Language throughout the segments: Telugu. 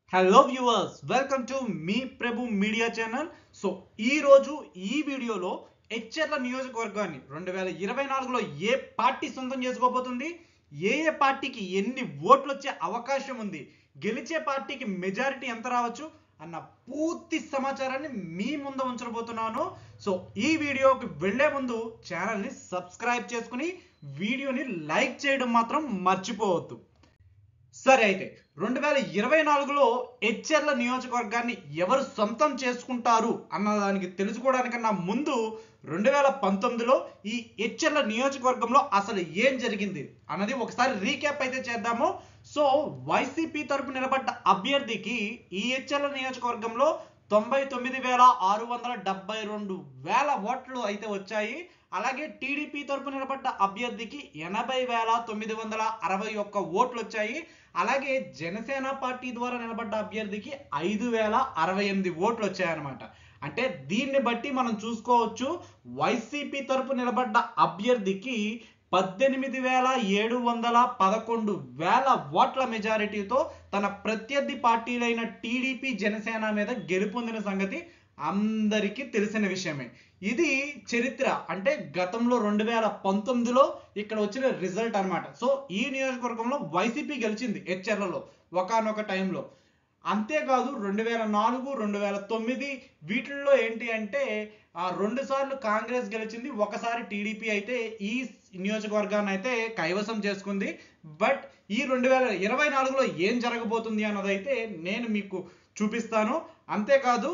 హలో వ్యూవర్స్ వెల్కమ్ టు మీ ప్రభు మీడియా ఛానల్ సో ఈ రోజు ఈ వీడియోలో హెచ్ఎర్ల నియోజకవర్గాన్ని రెండు వేల ఇరవై నాలుగులో ఏ పార్టీ సొంతం చేసుకోబోతుంది ఏ ఏ పార్టీకి ఎన్ని ఓట్లు వచ్చే అవకాశం ఉంది గెలిచే పార్టీకి మెజారిటీ ఎంత రావచ్చు అన్న పూర్తి సమాచారాన్ని మీ ముందు ఉంచబోతున్నాను సో ఈ వీడియోకి వెళ్లే ముందు ఛానల్ని సబ్స్క్రైబ్ చేసుకుని వీడియోని లైక్ చేయడం మాత్రం మర్చిపోవద్దు సరే అయితే రెండు వేల ఇరవై నాలుగులో హెచ్ఎర్ల నియోజకవర్గాన్ని ఎవరు సొంతం చేసుకుంటారు అన్న దానికి తెలుసుకోవడానికన్నా ముందు రెండు వేల పంతొమ్మిదిలో ఈ హెచ్ఎర్ల నియోజకవర్గంలో అసలు ఏం జరిగింది అన్నది ఒకసారి రీక్యాప్ అయితే చేద్దాము సో వైసీపీ తరపు నిలబడ్డ అభ్యర్థికి ఈ హెచ్ఎర్ల నియోజకవర్గంలో తొంభై తొమ్మిది వేల ఆరు వందల డెబ్బై రెండు వేల ఓట్లు అయితే వచ్చాయి అలాగే టీడీపీ తరపు నిలబడ్డ అభ్యర్థికి ఎనభై వేల తొమ్మిది వందల అరవై ఒక్క ఓట్లు వచ్చాయి అలాగే జనసేన పార్టీ ద్వారా నిలబడ్డ అభ్యర్థికి ఐదు వేల అరవై ఎనిమిది ఓట్లు వచ్చాయన్నమాట అంటే దీన్ని బట్టి మనం చూసుకోవచ్చు వైసీపీ తరపు నిలబడ్డ అభ్యర్థికి పద్దెనిమిది వేల ఏడు వందల పదకొండు వేల ఓట్ల మెజారిటీతో తన ప్రత్యర్థి పార్టీలైన టీడీపీ జనసేన మీద గెలుపొందిన సంగతి అందరికీ తెలిసిన విషయమే ఇది చరిత్ర అంటే గతంలో రెండు వేల పంతొమ్మిదిలో ఇక్కడ వచ్చిన రిజల్ట్ అన్నమాట సో ఈ నియోజకవర్గంలో వైసీపీ గెలిచింది హెచ్ఎర్లలో ఒకనొక టైంలో అంతేకాదు రెండు వేల నాలుగు రెండు వేల తొమ్మిది వీటిల్లో ఏంటి అంటే ఆ రెండు సార్లు కాంగ్రెస్ గెలిచింది ఒకసారి టీడీపీ అయితే ఈ నియోజకవర్గాన్ని అయితే కైవసం చేసుకుంది బట్ ఈ రెండు వేల ఇరవై నాలుగులో ఏం జరగబోతుంది అన్నదైతే నేను మీకు చూపిస్తాను అంతేకాదు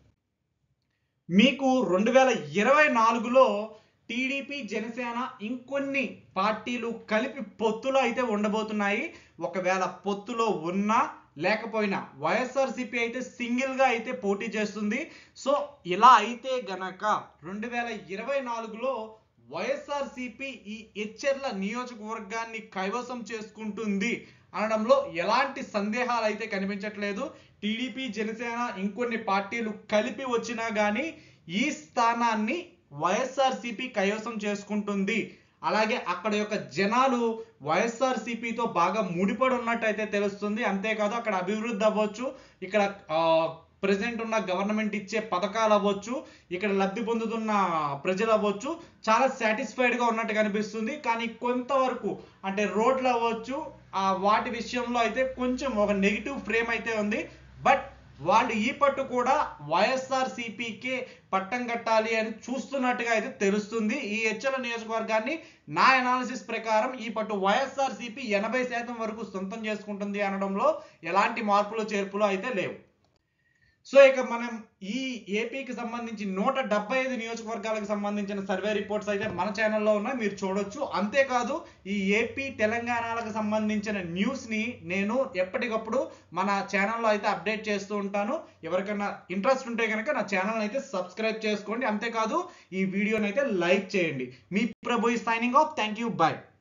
మీకు రెండు వేల ఇరవై నాలుగులో టీడీపీ జనసేన ఇంకొన్ని పార్టీలు కలిపి పొత్తులో అయితే ఉండబోతున్నాయి ఒకవేళ పొత్తులో ఉన్నా లేకపోయినా వైఎస్ఆర్సీపీ అయితే సింగిల్గా అయితే పోటీ చేస్తుంది సో ఇలా అయితే గనక రెండు వేల ఇరవై నాలుగులో వైఎస్ఆర్సీపీ ఈ హెచ్ఎర్ల నియోజకవర్గాన్ని కైవసం చేసుకుంటుంది అనడంలో ఎలాంటి సందేహాలు అయితే కనిపించట్లేదు టీడీపీ జనసేన ఇంకొన్ని పార్టీలు కలిపి వచ్చినా కానీ ఈ స్థానాన్ని వైఎస్ఆర్సీపీ కైవసం చేసుకుంటుంది అలాగే అక్కడ యొక్క జనాలు వైఎస్ఆర్సీపీతో బాగా ముడిపడి ఉన్నట్టు అయితే తెలుస్తుంది అంతేకాదు అక్కడ అభివృద్ధి అవ్వచ్చు ఇక్కడ ప్రజెంట్ ఉన్న గవర్నమెంట్ ఇచ్చే పథకాలు అవ్వచ్చు ఇక్కడ లబ్ధి పొందుతున్న ప్రజలు అవ్వచ్చు చాలా సాటిస్ఫైడ్ గా ఉన్నట్టు కనిపిస్తుంది కానీ కొంతవరకు అంటే రోడ్లు అవ్వచ్చు ఆ వాటి విషయంలో అయితే కొంచెం ఒక నెగిటివ్ ఫ్రేమ్ అయితే ఉంది బట్ వాళ్ళు ఈ పట్టు కూడా వైఎస్ఆర్ సిపికే పట్టం కట్టాలి అని చూస్తున్నట్టుగా అయితే తెలుస్తుంది ఈ హెచ్చల నియోజకవర్గాన్ని నా అనాలిసిస్ ప్రకారం ఈ పట్టు వైఎస్ఆర్ సిపి ఎనభై శాతం వరకు సొంతం చేసుకుంటుంది అనడంలో ఎలాంటి మార్పులు చేర్పులు అయితే లేవు సో ఇక మనం ఈ ఏపీకి సంబంధించి నూట డెబ్బై ఐదు నియోజకవర్గాలకు సంబంధించిన సర్వే రిపోర్ట్స్ అయితే మన ఛానల్లో ఉన్నాయి మీరు చూడొచ్చు అంతేకాదు ఈ ఏపీ తెలంగాణలకు సంబంధించిన న్యూస్ని నేను ఎప్పటికప్పుడు మన ఛానల్లో అయితే అప్డేట్ చేస్తూ ఉంటాను ఎవరికైనా ఇంట్రెస్ట్ ఉంటే కనుక నా ఛానల్ అయితే సబ్స్క్రైబ్ చేసుకోండి అంతేకాదు ఈ వీడియోని అయితే లైక్ చేయండి మీ Prabhu signing off thank you by